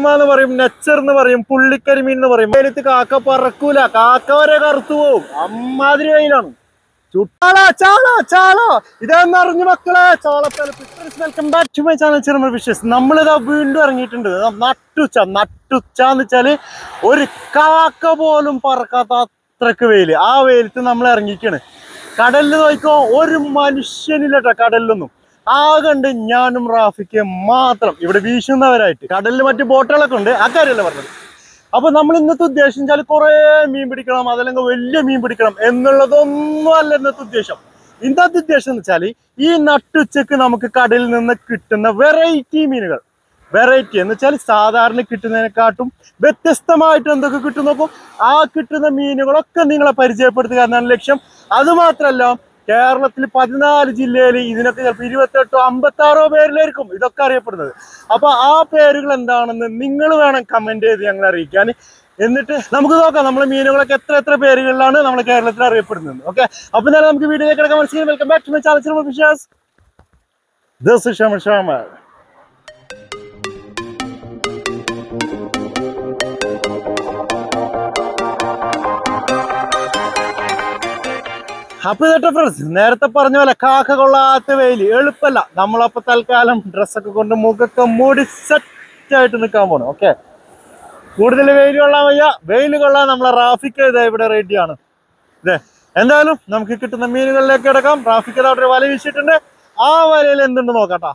കയ്യരുമ എന്ന് പറയും നെച്ചർ എന്ന് പറയും പുള്ളിക്കരിമീൻ എന്ന് പറയും വെയിലത്ത് കാക്ക പറക്കൂല കാക്ക വരെ കറുത്തു പോവും അമ്മാതിരി വെയിലാണ് ചുട്ടാളോ ചാളോ ചാളോ ഇതെന്ന് അറിഞ്ഞു മക്കളെ welcome back to my channel ചെറുമ വിഷസ് നമ്മളിതാ വീണ്ടും ഇറങ്ങിയിട്ടുണ്ട് നട്ടുച്ച നട്ടുച്ച എന്ന് വെച്ചാല് ഒരു കാക്ക പോലും പറക്കാത്ത അത്രക്ക് വെയില് ആ വെയിലത്ത് നമ്മൾ ഇറങ്ങിക്കാണ് കടലിൽ നോക്കിക്കോ ഒരു മനുഷ്യനില്ലട്ടോ കടലിലൊന്നും ആകണ്ട് ഞാനും റാഫിക്ക് മാത്രം ഇവിടെ വീശുന്നവരായിട്ട് കടലിൽ മറ്റു ബോട്ടുകളൊക്കെ ഉണ്ട് ആ കാര്യമല്ല പറഞ്ഞത് അപ്പൊ നമ്മൾ ഇന്നത്തെ ഉദ്ദേശം വെച്ചാൽ കുറെ മീൻ പിടിക്കണം അതല്ലെങ്കിൽ വലിയ മീൻ പിടിക്കണം എന്നുള്ളതൊന്നും അല്ല ഇന്നത്തെ ഉദ്ദേശം ഇന്നത്തെ ഉദ്ദേശം എന്ന് വെച്ചാൽ ഈ നട്ടുച്ചക്ക് നമുക്ക് കടലിൽ നിന്ന് കിട്ടുന്ന വെറൈറ്റി മീനുകൾ വെറൈറ്റി എന്ന് വെച്ചാൽ സാധാരണ കിട്ടുന്നതിനെക്കാട്ടും വ്യത്യസ്തമായിട്ട് എന്തൊക്കെ കിട്ടും നോക്കും ആ കിട്ടുന്ന മീനുകളൊക്കെ നിങ്ങളെ പരിചയപ്പെടുത്തുക എന്നാണ് ലക്ഷ്യം അത് മാത്രമല്ല കേരളത്തിൽ പതിനാല് ജില്ലയിൽ ഇതിനൊക്കെ ചിലപ്പോൾ ഇരുപത്തെട്ടോ അമ്പത്താറോ പേരിലായിരിക്കും ഇതൊക്കെ അറിയപ്പെടുന്നത് അപ്പൊ ആ പേരുകൾ എന്താണെന്ന് നിങ്ങൾ വേണം കമന്റ് ചെയ്ത് ഞങ്ങളെ അറിയിക്കാൻ എന്നിട്ട് നമുക്ക് നോക്കാം നമ്മളെ മീനുകളൊക്കെ എത്ര എത്ര പേരുകളിലാണ് നമ്മൾ കേരളത്തിൽ അറിയപ്പെടുന്നത് ഓക്കെ അപ്പൊ എന്തായാലും നമുക്ക് വീഡിയോയിലേക്ക് കിടക്കാൻ മനസ്സിലായി welcome back to my channel Vishwas this is Shamar Shamar അപ്പൊ ഇതട്ടെ ഫ്രണ്ട്സ് നേരത്തെ പറഞ്ഞ പോലെ കാക്ക കൊള്ളാത്ത വെയില് എളുപ്പല്ല നമ്മളപ്പോ തൽക്കാലം ഡ്രസ്സൊക്കെ കൊണ്ട് മുഖൊക്കെ മൂടി സെറ്റ് ആയിട്ട് നിൽക്കാൻ പോണം ഓക്കെ കൂടുതൽ വെയിൽ കൊള്ളാൻ വയ്യ വെയിൽ കൊള്ളാൻ നമ്മളെ റാഫിക്ക് ഇതാ ഇവിടെ റെഡിയാണ് ഇതേ എന്തായാലും നമുക്ക് കിട്ടുന്ന മീനുകളിലേക്ക് കിടക്കാം റാഫിക്ക് ഇതാ അവിടെ ഒരു വല വീശിയിട്ടുണ്ട് ആ വലയിൽ എന്തുണ്ട് നോക്കട്ടാ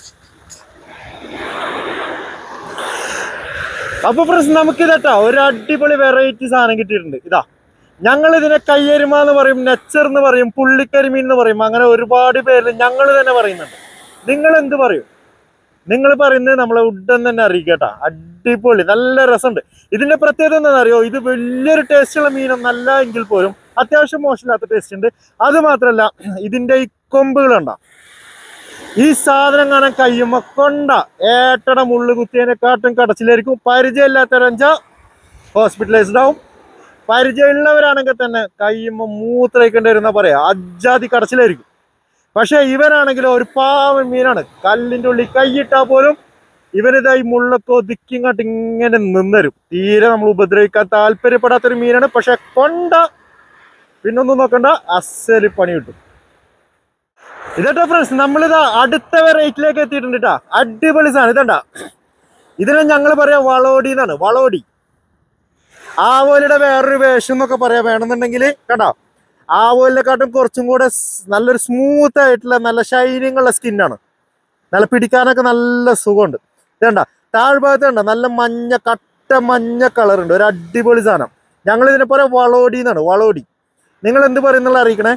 അപ്പൊ ഫ്രണ്ട്സ് നമുക്ക് ഇതട്ടാ ഒരു അടിപൊളി വെറൈറ്റി സാധനം കിട്ടിയിട്ടുണ്ട് ഇതാ ഞങ്ങൾ ഇതിനെ കയ്യരുമ എന്ന് പറയും നെച്ചർ എന്ന് പറയും പുള്ളിക്കരിമീൻ എന്ന് പറയും അങ്ങനെ ഒരുപാട് പേരിൽ ഞങ്ങൾ തന്നെ പറയുന്നുണ്ട് നിങ്ങൾ എന്ത് പറയും നിങ്ങൾ പറയുന്നത് നമ്മളെ ഉടൻ തന്നെ അറിയിക്കട്ടാ അടിപൊളി നല്ല രസമുണ്ട് ഇതിന്റെ പ്രത്യേകത എന്താണെന്ന് അറിയോ ഇത് വലിയൊരു ടേസ്റ്റുള്ള മീനൊന്നല്ല എങ്കിൽ പോലും അത്യാവശ്യം മോശമില്ലാത്ത ടേസ്റ്റ് ഉണ്ട് അത് മാത്രമല്ല ഇതിന്റെ ഈ കൊമ്പുകളുണ്ടോ ഈ സാധനം കാണാൻ കഴിയുമ്പോ കൊണ്ട ഏട്ടട മുള്ളു കുത്തിയതിനെക്കാട്ടും കടച്ചിലായിരിക്കും പരിചയമില്ലാത്തവരഞ്ച ഹോസ്പിറ്റലൈസ്ഡ് ആവും പരിചയമുള്ളവരാണെങ്കിൽ തന്നെ കയ്യുമ്പോ മൂത്രയിക്കേണ്ടി വരുന്ന പറയാ അജാതി കടച്ചിലായിരിക്കും പക്ഷെ ഇവനാണെങ്കിൽ ഒരു പാവൻ മീനാണ് കല്ലിന്റെ ഉള്ളിൽ കൈയിട്ടാ പോലും ഇവനിതായി മുള്ളൊക്കെ ഒതുക്കിങ്ങോട്ട് ഇങ്ങനെ നിന്നരും തീരെ നമ്മൾ ഉപദ്രവിക്കാൻ താല്പര്യപ്പെടാത്തൊരു മീനാണ് പക്ഷെ കൊണ്ട പിന്നൊന്നും നോക്കണ്ട അസല് പണി കിട്ടും ഇതട്ടോ ഫ്രണ്ട്സ് നമ്മളിതാ അടുത്ത വെറൈറ്റിയിലേക്ക് എത്തിയിട്ടുണ്ട് കേട്ടാ അടിപൊളി സാധനം ഇതണ്ടാ ഇതിനെ ഞങ്ങൾ പറയാ വളോടി എന്നാണ് വളോടി ആവോലിയുടെ വേറൊരു വേഷം എന്നൊക്കെ പറയാം വേണമെന്നുണ്ടെങ്കിൽ കണ്ടോ ആവോലിനെക്കാട്ടും കുറച്ചും കൂടെ സ് നല്ലൊരു സ്മൂത്ത് ആയിട്ടുള്ള നല്ല ഷൈനിങ് ഉള്ള സ്കിന്നാണ് നല്ല പിടിക്കാനൊക്കെ നല്ല സുഖമുണ്ട് ഇതണ്ട താഴ്ഭാഗത്ത് കണ്ട നല്ല മഞ്ഞ കട്ട മഞ്ഞ കളർ ഉണ്ട് ഒരു അടിപൊളി സാധനം ഞങ്ങൾ ഇതിനെ പറയാം വളോടി എന്നാണ് വളോടി നിങ്ങൾ എന്ത് പറയുന്നുള്ള അറിയിക്കണേ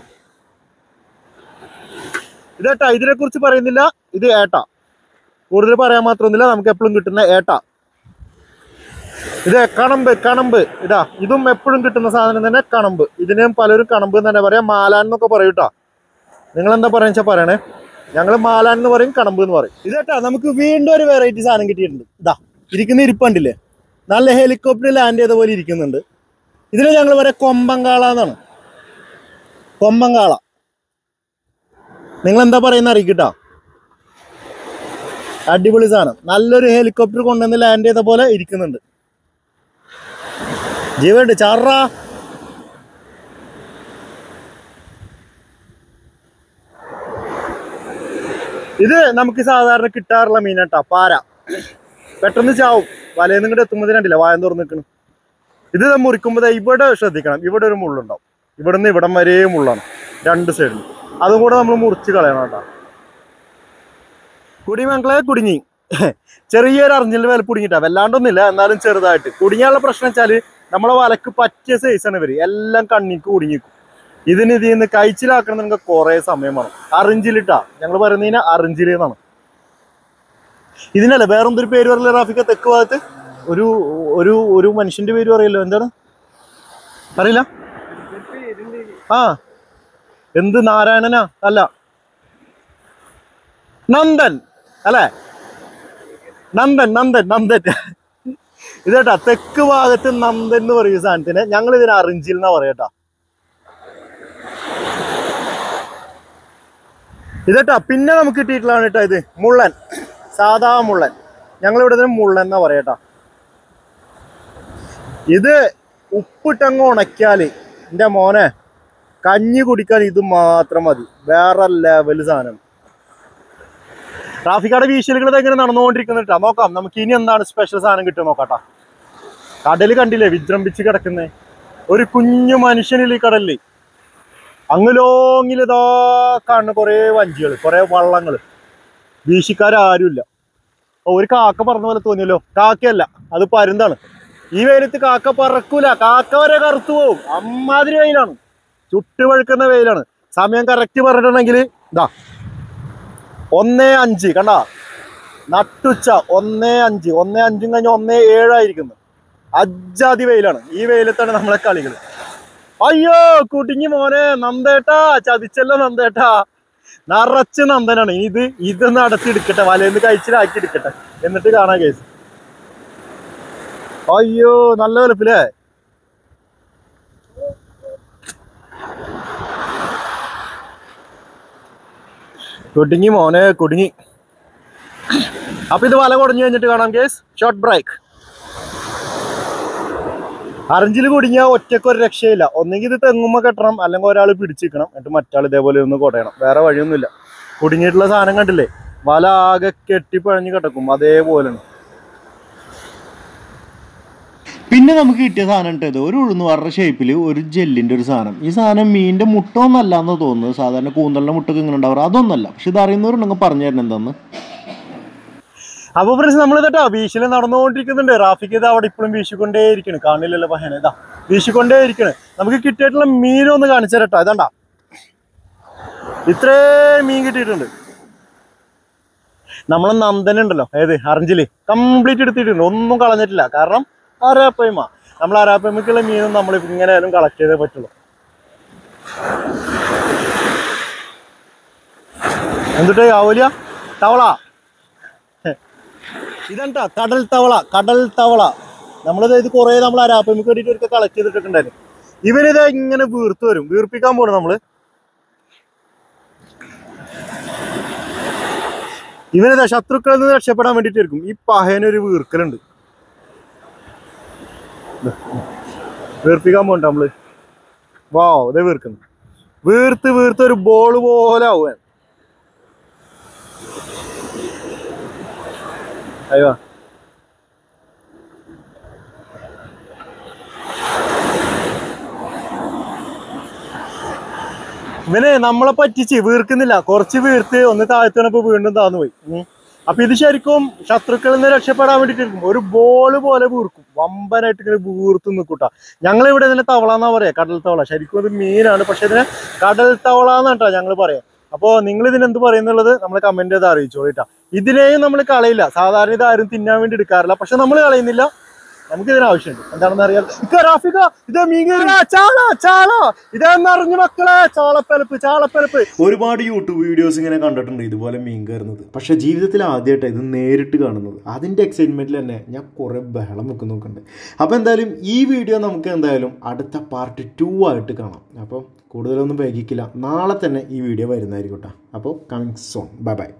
ഇതേട്ടാ ഇതിനെ കുറിച്ച് പറയുന്നില്ല ഇത് ഏട്ടാ കൂടുതൽ പറയാൻ മാത്രമൊന്നുമില്ല നമുക്ക് എപ്പോഴും കിട്ടുന്ന ഏട്ടാ ഇത് കണമ്പ് കണമ്പ് ഇതാ ഇതും എപ്പോഴും കിട്ടുന്ന സാധനം തന്നെ കണമ്പ് ഇതിനെയും പലരും കണമ്പ് എന്ന് തന്നെ പറയാം മാലാൻ എന്നൊക്കെ പറയും കേട്ടോ നിങ്ങൾ എന്താ പറയുക വെച്ചാൽ പറയണേ ഞങ്ങൾ മാലാൻ എന്ന് പറയും കണമ്പ് എന്ന് പറയും ഇതേട്ടാ നമുക്ക് വീണ്ടും ഒരു വെറൈറ്റി സാധനം കിട്ടിയിട്ടുണ്ട് ഇതാ ഇരിക്കുന്ന ഇരിപ്പുണ്ടില്ലേ നല്ല ഹെലികോപ്റ്റർ ലാൻഡ് ചെയ്ത പോലെ ഇരിക്കുന്നുണ്ട് ഇതിനെ ഞങ്ങൾ പറയാം കൊമ്പങ്കാള എന്നാണ് കൊമ്പങ്കാള നിങ്ങൾ എന്താ പറയുന്ന അറിയിക്കട്ടോ അടിപൊളി സാധനം നല്ലൊരു ഹെലികോപ്റ്റർ കൊണ്ടുവന്ന് ലാൻഡ് ചെയ്ത പോലെ ഇരിക്കുന്നുണ്ട് ജീവണ്ട് ചാറ ഇത് നമുക്ക് സാധാരണ കിട്ടാറുള്ള മീനാട്ടാ പാര പെട്ടെന്ന് ചാവും വലയിൽ നിങ്ങടെ എത്തുമ്പോൾ കണ്ടില്ല വായം തുറന്ന് നിൽക്കണം ഇത് ദാ മുറിക്കുമ്പോൾ ദാ ഇവിടെ ശ്രദ്ധിക്കണം ഇവിടെ ഒരു മുള്ളുണ്ടാവും ഇവിടെ നിന്ന് ഇവിടം വരെ മുള്ളാണ് രണ്ട് സൈഡിൽ അതും കൂടെ നമ്മൾ മുറിച്ച് കളയണം കേട്ടോ കുടിമക്കളെ കുടുങ്ങി ചെറിയൊരു അറിഞ്ഞിൽ വില കുടുങ്ങിട്ടാ വല്ലാണ്ടൊന്നുമില്ല എന്നാലും ചെറുതായിട്ട് കുടുങ്ങിയുള്ള പ്രശ്നം വെച്ചാല് നമ്മളെ വലക്ക് പറ്റിയ സൈസാണ് ഇവര് എല്ലാം കണ്ണിക്ക് കുടുങ്ങിക്കും ഇതിന് ഇതിൽ നിന്ന് കഴിച്ചിലാക്കണമെങ്കിൽ കുറെ സമയം വേണം അറിഞ്ചിലിട്ടാ ഞങ്ങൾ പറയുന്നതിന് അറിഞ്ചിൽ എന്നാണ് ഇതിനല്ല വേറെന്തൊരു പേര് പറയില്ല റാഫിക്ക തെക്ക് ഭാഗത്ത് ഒരു ഒരു ഒരു മനുഷ്യന്റെ പേര് പറയല്ലോ എന്താണ് അറിയില്ല ആ എന്ത് നാരായണനാ അല്ല നന്ദൻ അല്ലേ നന്ദൻ നന്ദൻ നന്ദൻ ഇതേട്ടാ തെക്ക് ഭാഗത്ത് നന്ദൻ എന്ന് പറയുന്ന സാധനത്തിന് ഞങ്ങൾ ഇതിനെ അറിഞ്ചിൽ എന്നാ പറയട്ടാ ഇതേട്ടാ പിന്നെ നമുക്ക് കിട്ടിയിട്ടുള്ളതാണ് കേട്ടോ ഇത് മുള്ളൻ സാധാ മുള്ളൻ ഞങ്ങൾ ഇവിടെ ഇതിന് മുള്ളൻ എന്നാ പറയട്ടാ ഇത് ഉപ്പിട്ടങ്ങ് ഉണക്കിയാല് എൻ്റെ മോനെ കഞ്ഞി കുടിക്കാൻ ഇത് മാത്രം മതി വേറെ ലെവൽ സാധനം ട്രാഫിക്കാടെ വീശലുകൾ എങ്ങനെ നടന്നുകൊണ്ടിരിക്കുന്നുട്ടാ നോക്കാം നമുക്ക് ഇനി എന്താണ് സ്പെഷ്യൽ സാധനം കിട്ടുക നോക്കാട്ടാ കടല് കണ്ടില്ലേ വിജൃംഭിച്ച് കിടക്കുന്നേ ഒരു കുഞ്ഞു മനുഷ്യനില്ല ഈ കടലില് അങ്ങ് ലോങ്ങിൽ ഇതാ കാണുന്ന കുറെ വഞ്ചികൾ കുറെ വള്ളങ്ങൾ വീശിക്കാരും ഓ, ഒരു കാക്ക പറഞ്ഞ പോലെ തോന്നിയല്ലോ കാക്കയല്ല അത് പരുന്താണ് ഈ വെയിലത്ത് കാക്ക പറക്കൂല കാക്ക വരെ കറുത്തു പോവും അമ്മാതിരി വെയിലാണ് ചുട്ട് വഴുക്കുന്ന വെയിലാണ് സമയം കറക്റ്റ് പറഞ്ഞിട്ടുണ്ടെങ്കിൽ ഇതാ ഒന്നേ അഞ്ച് കണ്ട നട്ടുച്ച ഒന്നേ അഞ്ച് ഒന്നേ അഞ്ചും കഴിഞ്ഞ് ഒന്നേ ഏഴായിരിക്കുന്നു അജാതി വെയിലാണ് ഈ വെയിലത്താണ് നമ്മളെ കളികൾ അയ്യോ കുടുങ്ങി മോനെ നന്ദേട്ടാ ചതിച്ചല്ലോ നന്ദേട്ടാ നിറച്ച് നന്ദനാണ് ഇത് ഇത് നടത്തിയെടുക്കട്ടെ വലയിന്ന് കഴിച്ചിലാക്കി എടുക്കട്ടെ എന്നിട്ട് കാണാം കേസ് അയ്യോ നല്ല വലുപ്പില്ലേ കുടുങ്ങി മോനെ കുടുങ്ങി അപ്പൊ ഇത് വല കുടഞ്ഞു കഴിഞ്ഞിട്ട് കാണാം കേസ് ഷോർട്ട് ബ്രേക്ക് അറഞ്ചിൽ കുടുങ്ങിയാൽ ഒറ്റയ്ക്ക് ഒരു രക്ഷയില്ല ഒന്നെങ്കിൽ ഇത് തെങ്ങുമ്മ കെട്ടണം അല്ലെങ്കിൽ ഒരാൾ പിടിച്ചിരിക്കണം എന്നിട്ട് മറ്റാൾ ഇതേപോലെ ഒന്ന് കുടയണം വേറെ വഴിയൊന്നുമില്ല കുടുങ്ങിയിട്ടുള്ള സാധനം കണ്ടില്ലേ വല ആകെ കെട്ടിപ്പഴഞ്ഞ് കിടക്കും അതേപോലെയാണ് പിന്നെ നമുക്ക് കിട്ടിയ സാധനം ഇട്ടത് ഒരു ഉഴുന്നുവാറുടെ ഷേപ്പിൽ ഒരു ജെല്ലിന്റെ ഒരു സാധനം ഈ സാധനം മീനിന്റെ മുട്ട ഒന്നല്ല എന്ന് തോന്നുന്നു സാധാരണ കൂന്തലിന്റെ മുട്ടൊക്കെ ഇങ്ങനെ ഉണ്ടാവാറ് അതൊന്നല്ല പക്ഷെ ഇത് അറിയുന്നവരുണ്ടെങ്കിൽ പറഞ്ഞു തരണം എന്താന്ന് അപ്പൊ ഫ്രണ്ട്സ് നമ്മൾ ഇതാ വീശിൽ നടന്നുകൊണ്ടിരിക്കുന്നുണ്ട് റാഫിക്ക് ഇത് അവിടെ ഇപ്പോഴും വീശിക്കൊണ്ടേ ഇരിക്കണ് കാണില്ലല്ലോ പഹന ഇതാ വീശിക്കൊണ്ടേ ഇരിക്കണ് നമുക്ക് കിട്ടിയിട്ടുള്ള മീനൊന്ന് കാണിച്ചു തരട്ടോ ഇതാണ്ടാ ഇത്രേ മീൻ കിട്ടിയിട്ടുണ്ട് നമ്മളെ നന്ദൻ ഉണ്ടല്ലോ ഏത് അറഞ്ചില് കംപ്ലീറ്റ് എടുത്തിട്ടുണ്ട് ഒന്നും കളഞ്ഞിട്ടില്ല കാരണം അരാപ്പയ്മ നമ്മൾ അരാപ്പയ്മക്കുള്ള മീനും നമ്മൾ ഇങ്ങനെ ആയാലും കളക്ട് ചെയ്തേ പറ്റുള്ളൂ എന്നിട്ട് ആവൂല തവള ഇതെന്താ കടൽ തവള കടൽ തവള നമ്മളിത് ഇത് കുറേ നമ്മൾ അരാപ്പയ്മക്ക് വേണ്ടിയിട്ട് ഒരിക്കൽ കളക്ട് ചെയ്തിട്ടുണ്ടായിരുന്നു ഇവനിത് ഇങ്ങനെ വീർത്ത് വരും വീർപ്പിക്കാൻ പോണ് നമ്മള് ഇവനിതാ ശത്രുക്കളിൽ നിന്ന് രക്ഷപ്പെടാൻ വേണ്ടിയിട്ടായിരിക്കും ഈ പഹയനൊരു വീർക്കലുണ്ട് ദേ, വീർപ്പിക്കാൻ പോണ്ട നമ്മള് വാ ഇതേ വീർക്കുന്നു വീർത്ത് വീർത്ത് ഒരു ബോൾ പോലെ ആവുക അയ്യോ ഇവനെ നമ്മളെ പറ്റിച്ച് വീർക്കുന്നില്ല കുറച്ച് വീർത്ത് ഒന്ന് താഴ്ത്തണപ്പോ വീണ്ടും താന്നു പോയി ഉം. അപ്പൊ ഇത് ശരിക്കും ശത്രുക്കളിൽ നിന്ന് രക്ഷപ്പെടാൻ വേണ്ടിട്ട് ഒരു ബോൾ പോലെ വീർക്കും വമ്പനായിട്ട് ഇങ്ങനെ വീർത്ത് നിൽക്കൂട്ടാ ഞങ്ങൾ ഇവിടെ ഇതിനെ തവള എന്നാ പറയാ കടൽ തവള ശരിക്കും അത് മീനാണ് പക്ഷെ ഇതിനെ കടൽ തവള എന്നാട്ടാ ഞങ്ങൾ പറയാം അപ്പോ നിങ്ങൾ ഇതിന് എന്ത് പറയുന്നുള്ളത് നമ്മൾ കമന്റ് ചെയ്ത് അറിയിച്ചോളിട്ടാ ഇതിനെയും നമ്മൾ കളയില്ല സാധാരണ ഇത് ആരും തിന്നാൻ വേണ്ടി എടുക്കാറില്ല പക്ഷെ നമ്മൾ കളയുന്നില്ല നമുക്ക് ഇതിന് ആവശ്യമുണ്ട് എന്താണെന്ന് അറിയാം ഇക്ക, റാഫിക, ഇത് മീൻ കയറി ചാള ചാള ഇതെന്നറിഞ്ഞു മക്കളെ ചാളപ്പരപ്പ് ചാളപ്പരപ്പ് ഒരുപാട് യൂട്യൂബ് വീഡിയോസ് ഇങ്ങനെ കണ്ടിട്ടുണ്ട് ഇതുപോലെ മീൻ കയറുന്നത് പക്ഷെ ജീവിതത്തിൽ ആദ്യമായിട്ടാണ് ഇത് നേരിട്ട് കാണുന്നത് അതിൻ്റെ എക്സൈറ്റ്മെൻറ്റിൽ തന്നെ ഞാൻ കുറേ ബഹളം വെക്കുന്ന നോക്കുന്നുണ്ട് അപ്പോൾ എന്തായാലും ഈ വീഡിയോ നമുക്ക് എന്തായാലും അടുത്ത പാർട്ട് ടു ആയിട്ട് കാണാം അപ്പോൾ കൂടുതലൊന്നും വൈകിക്കില്ല നാളെ തന്നെ ഈ വീഡിയോ വരുന്നതായിരിക്കും കേട്ടോ അപ്പോൾ കമ്മിങ് സോൺ ബൈ ബൈ